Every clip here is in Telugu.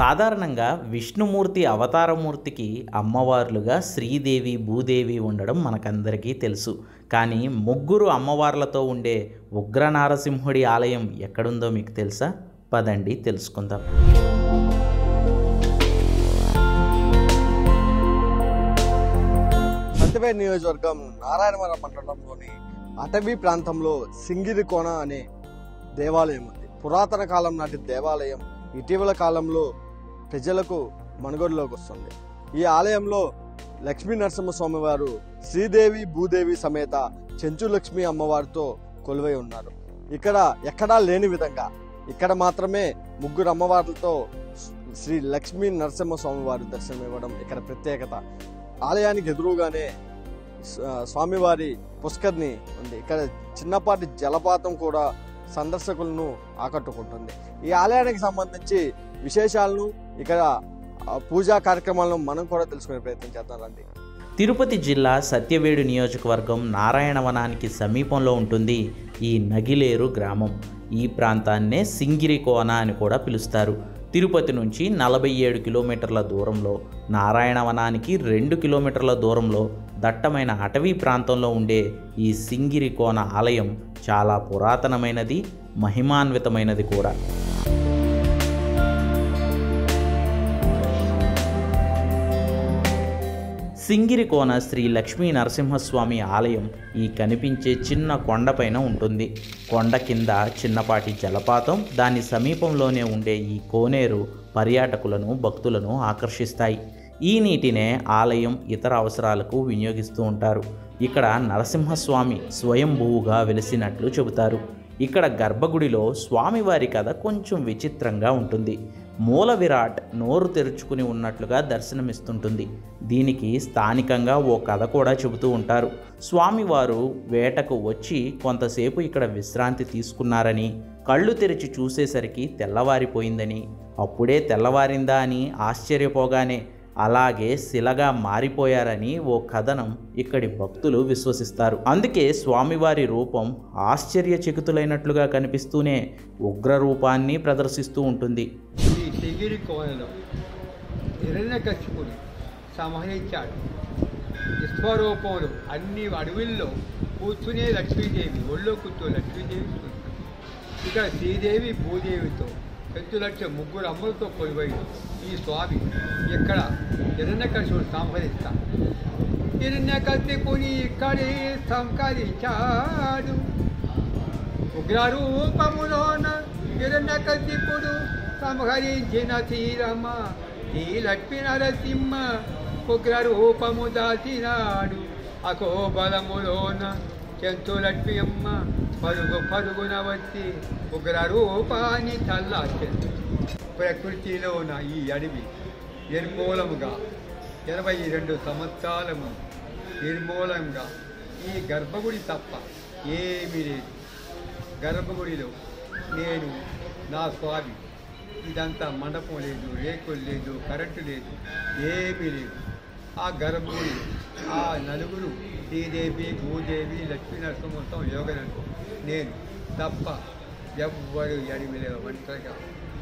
సాధారణంగా విష్ణుమూర్తి అవతారమూర్తికి అమ్మవార్లుగా శ్రీదేవి భూదేవి ఉండడం మనకందరికీ తెలుసు కానీ ముగ్గురు అమ్మవార్లతో ఉండే ఉగ్ర నారసింహుడి ఆలయం ఎక్కడుందో మీకు తెలుసా పదండి తెలుసుకుందాం సత్యవేడ్ నియోజకవర్గం నారాయణవరం మండలంలోని అటవీ ప్రాంతంలో సింగిరికోన అనే దేవాలయం ఉంది పురాతన కాలం నాటి దేవాలయం ఇటీవల కాలంలో ప్రజలకు మనుగడలోకి వస్తుంది ఈ ఆలయంలో లక్ష్మీ నరసింహస్వామి వారు శ్రీదేవి భూదేవి సమేత చెంచు లక్ష్మి అమ్మవారితో కొలువై ఉన్నారు ఇక్కడ ఎక్కడా లేని విధంగా ఇక్కడ మాత్రమే ముగ్గురు అమ్మవార్లతో శ్రీ లక్ష్మీ నరసింహస్వామి వారి దర్శనం ఇవ్వడం ఇక్కడ ప్రత్యేకత ఆలయానికి ఎదురుగానే స్వా- స్వామివారి పుష్కర్ని ఉంది ఇక్కడ చిన్నపాటి జలపాతం కూడా సందర్శకులను ఆకట్టుకుంటుంది ఈ ఆలయానికి సంబంధించి విశేషాలను ఇక్కడ ఆ, పూజా కార్యక్రమాలను మనం కూడా తెలుసుకునే ప్రయత్నం చేద్దాం రండి తిరుపతి జిల్లా సత్యవేడు నియోజకవర్గం నారాయణవనానికి సమీపంలో ఉంటుంది ఈ నగిలేరు గ్రామం ఈ ప్రాంతాన్నే సింగిరికోన అని కూడా పిలుస్తారు తిరుపతి నుంచి నలభై ఏడు కిలోమీటర్ల దూరంలో నారాయణవనానికి రెండు కిలోమీటర్ల దూరంలో దట్టమైన అటవీ ప్రాంతంలో ఉండే ఈ సింగిరికోన ఆలయం చాలా పురాతనమైనది మహిమాన్వితమైనది కూడా సింగిరికోన శ్రీ లక్ష్మీ నరసింహస్వామి ఆలయం ఈ కనిపించే చిన్న కొండపైన ఉంటుంది కొండ కింద చిన్నపాటి జలపాతం దాని సమీపంలోనే ఉండే ఈ కోనేరు పర్యాటకులను భక్తులను ఆకర్షిస్తాయి ఈ నీటినే ఆలయం ఇతర అవసరాలకు వినియోగిస్తూ ఉంటారు ఇక్కడ నరసింహస్వామి స్వయంభూవుగా వెలిసినట్లు చెబుతారు ఇక్కడ గర్భగుడిలో స్వామివారి కథ కొంచెం విచిత్రంగా ఉంటుంది మూల విరాట్ నోరు తెరుచుకుని ఉన్నట్లుగా దర్శనమిస్తుంటుంది దీనికి స్థానికంగా ఓ కథ కూడా చెబుతూ ఉంటారు స్వామివారు వేటకు వచ్చి కొంతసేపు ఇక్కడ విశ్రాంతి తీసుకున్నారని కళ్ళు తెరిచి చూసేసరికి తెల్లవారిపోయిందని అప్పుడే తెల్లవారిందా అని ఆశ్చర్యపోగానే అలాగే శిలగా మారిపోయారని ఓ కథనం ఇక్కడి భక్తులు విశ్వసిస్తారు అందుకే స్వామివారి రూపం ఆశ్చర్యచకితులైనట్లుగా కనిపిస్తూనే ఉగ్ర రూపాన్ని ప్రదర్శిస్తూ ఉంటుంది ఈ సిగిరి కోనలో హిరణ్యకశిపుడు సంహరించాడు విశ్వరూపంలో అన్ని అడవుల్లో కూర్చునే లక్ష్మీదేవి ఒళ్ళో కూర్చో లక్ష్మీదేవి చూస్తుంది. ఇక్కడ శ్రీదేవి భూదేవితో పెద్ద లక్ష ముగ్గురు అమ్మలతో కొలువైన ఈ స్వామి ఇక్కడ హిరణ్యకశిపుడు సంహరిస్తాడు హిరణ్యకశిపుని ఇక్కడే సంకరించాడు ఉగ్రరూపములోన హిరణ్యకశిపుడు సంహరించిన శ్రీరమ ఈ లక్ష్మీ నరసింహ ఉగ్రరూపము దాచినాడు అకోబలములోన చెంతు లక్ష్మి అమ్మ పరుగు పరుగున వచ్చి ఉగ్రరూపాన్ని చల్లార్చింది ప్రకృతిలోన ఈ అడవి నిర్మూలముగా ఇరవై రెండు సంవత్సరాలము నిర్మూలంగా ఈ గర్భగుడి తప్ప ఏమీ లేదు గర్భగుడిలో నేను నా స్వామి ఇదంతా మండపం లేదు రేకులు లేదు కరెంటు లేదు ఏమీ లేదు ఆ గర్భగుడి ఆ నలుగురు శ్రీదేవి భూదేవి లక్ష్మీ నరసింహం యోగనంటు నేను తప్ప ఎవ్వరు అడిగిలేవు ఒంటరిగా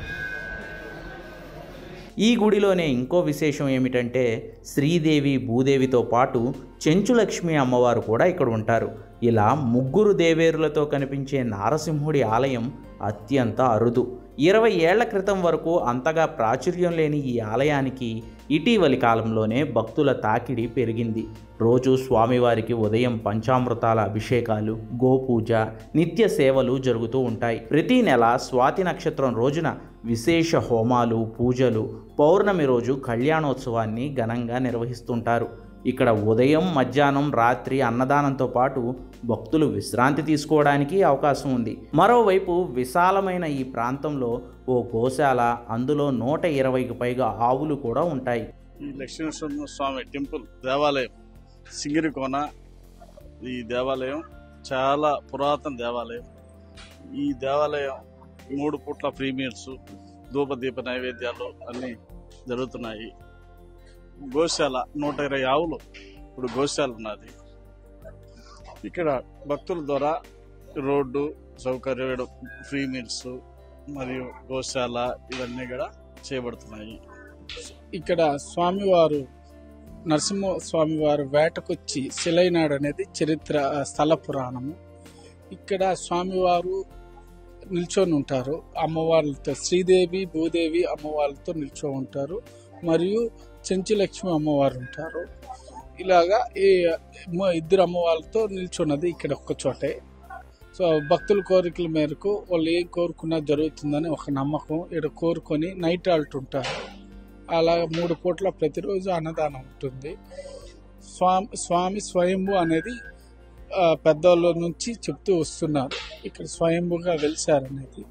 ఈ గుడిలోనే ఇంకో విశేషం ఏమిటంటే శ్రీదేవి భూదేవితో పాటు చెంచులక్ష్మి అమ్మవారు కూడా ఇక్కడ ఉంటారు ఇలా ముగ్గురు దేవేరులతో కనిపించే నారసింహుడి ఆలయం అత్యంత అరుదు ఇరవై ఏళ్ల క్రితం వరకు అంతగా ప్రాచుర్యం లేని ఈ ఆలయానికి ఇటీవలి కాలంలోనే భక్తుల తాకిడి పెరిగింది రోజు స్వామివారికి ఉదయం పంచామృతాల అభిషేకాలు గోపూజ నిత్య సేవలు జరుగుతూ ఉంటాయి ప్రతి నెల స్వాతి నక్షత్రం రోజున విశేష హోమాలు పూజలు పౌర్ణమి రోజు కళ్యాణోత్సవాన్ని ఘనంగా నిర్వహిస్తుంటారు ఇక్కడ ఉదయం మధ్యాహ్నం రాత్రి అన్నదానంతో పాటు భక్తులు విశ్రాంతి తీసుకోవడానికి అవకాశం ఉంది మరోవైపు విశాలమైన ఈ ప్రాంతంలో ఓ గోశాల అందులో నూట ఇరవైకి పైగా ఆవులు కూడా ఉంటాయి ఈ లక్ష్మీనరసింహ స్వామి టెంపుల్ దేవాలయం సింగిరికోన ఈ దేవాలయం చాలా పురాతన దేవాలయం ఈ దేవాలయం మూడు పూట్ల ఫ్రీ మీల్స్ ధూపదీప నైవేద్యాలు అన్నీ జరుగుతున్నాయి గోశాల నూట ఇరవై ఆవులు ఇప్పుడు గోశాల ఉన్నది ఇక్కడ భక్తుల ద్వారా రోడ్డు సౌకర్యం ఫ్రీ మీల్స్ మరియు గోశాల ఇవన్నీ కూడా చేయబడుతున్నాయి ఇక్కడ స్వామివారు నరసింహ స్వామివారు వేటకొచ్చి శిలైనాడు అనేది చరిత్ర ఆ, స్థల పురాణము ఇక్కడ స్వామివారు నిల్చొని ఉంటారు అమ్మవార్లతో శ్రీదేవి భూదేవి అమ్మవార్లతో నిల్చో ఉంటారు మరియు చెంచులక్ష్మి అమ్మవారు ఉంటారు ఇలాగా ఈ మ- ఇద్దరు అమ్మవార్లతో నిల్చున్నది ఇక్కడ ఒక్క చోటే సో భక్తుల కోరికల మేరకు వాళ్ళు ఏం కోరుకున్నా జరుగుతుందని ఒక నమ్మకం ఇక్కడ కోరుకొని నైట్ ఆల్ట్ ఉంటారు అలా మూడు పూట్ల ప్రతిరోజు అన్నదానం ఉంటుంది స్వామి స్వామి స్వయంభు అనేది ఆ, పెద్దోళ్ళ నుంచి చెప్తూ వస్తున్నారు ఇక్కడ స్వయంభుగా వెలిశారనేది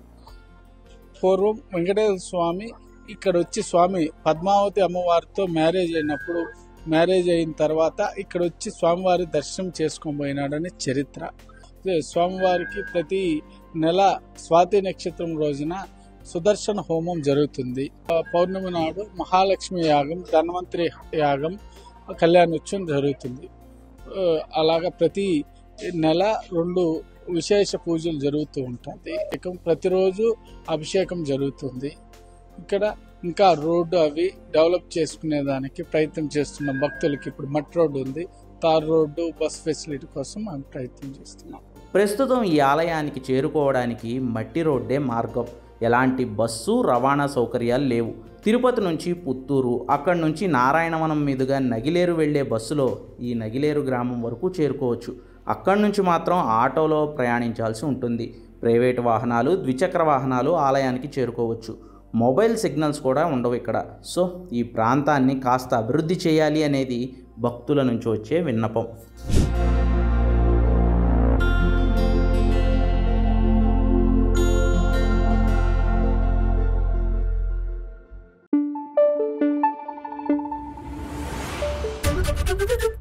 పూర్వం వెంకటేశ్వర స్వామి ఇక్కడ వచ్చి స్వామి పద్మావతి అమ్మవారితో మ్యారేజ్ అయినప్పుడు మ్యారేజ్ అయిన తర్వాత ఇక్కడ వచ్చి స్వామివారి దర్శనం చేసుకొని పోయినాడని చరిత్ర అదే స్వామివారికి ప్రతి నెల స్వాతి నక్షత్రం రోజున సుదర్శన హోమం జరుగుతుంది ఆ పౌర్ణమి నాడు మహాలక్ష్మి యాగం ధన్వంతరి యాగం కళ్యాణోత్సవం జరుగుతుంది ఆ, అలాగ ప్రతి నెల రెండు విశేష పూజలు జరుగుతూ ఉంటుంది ఇక ప్రతిరోజు అభిషేకం జరుగుతుంది ఇక్కడ ఇంకా రోడ్డు అవి డెవలప్ చేసుకునే దానికి ప్రయత్నం చేస్తున్నాం భక్తులకి ఇప్పుడు మట్టి రోడ్డు ఉంది తార్ రోడ్డు బస్ ఫెసిలిటీ కోసం మనం ప్రయత్నం చేస్తున్నాం ప్రస్తుతం ఈ ఆలయానికి చేరుకోవడానికి మట్టి రోడ్డే మార్గం ఎలాంటి బస్సు రవాణా సౌకర్యాలు లేవు తిరుపతి నుంచి పుత్తూరు అక్కడి నుంచి నారాయణవనం మీదుగా నగిలేరు వెళ్ళే బస్సులో ఈ నగిలేరు గ్రామం వరకు చేరుకోవచ్చు అక్కడి నుంచి మాత్రం ఆటోలో ప్రయాణించాల్సి ఉంటుంది ప్రైవేటు వాహనాలు ద్విచక్ర వాహనాలు ఆలయానికి చేరుకోవచ్చు మొబైల్ సిగ్నల్స్ కూడా ఉండవు ఇక్కడ సో ఈ ప్రాంతాన్ని కాస్త అభివృద్ధి చేయాలి అనేది భక్తుల నుంచి వచ్చే విన్నపం Thank you.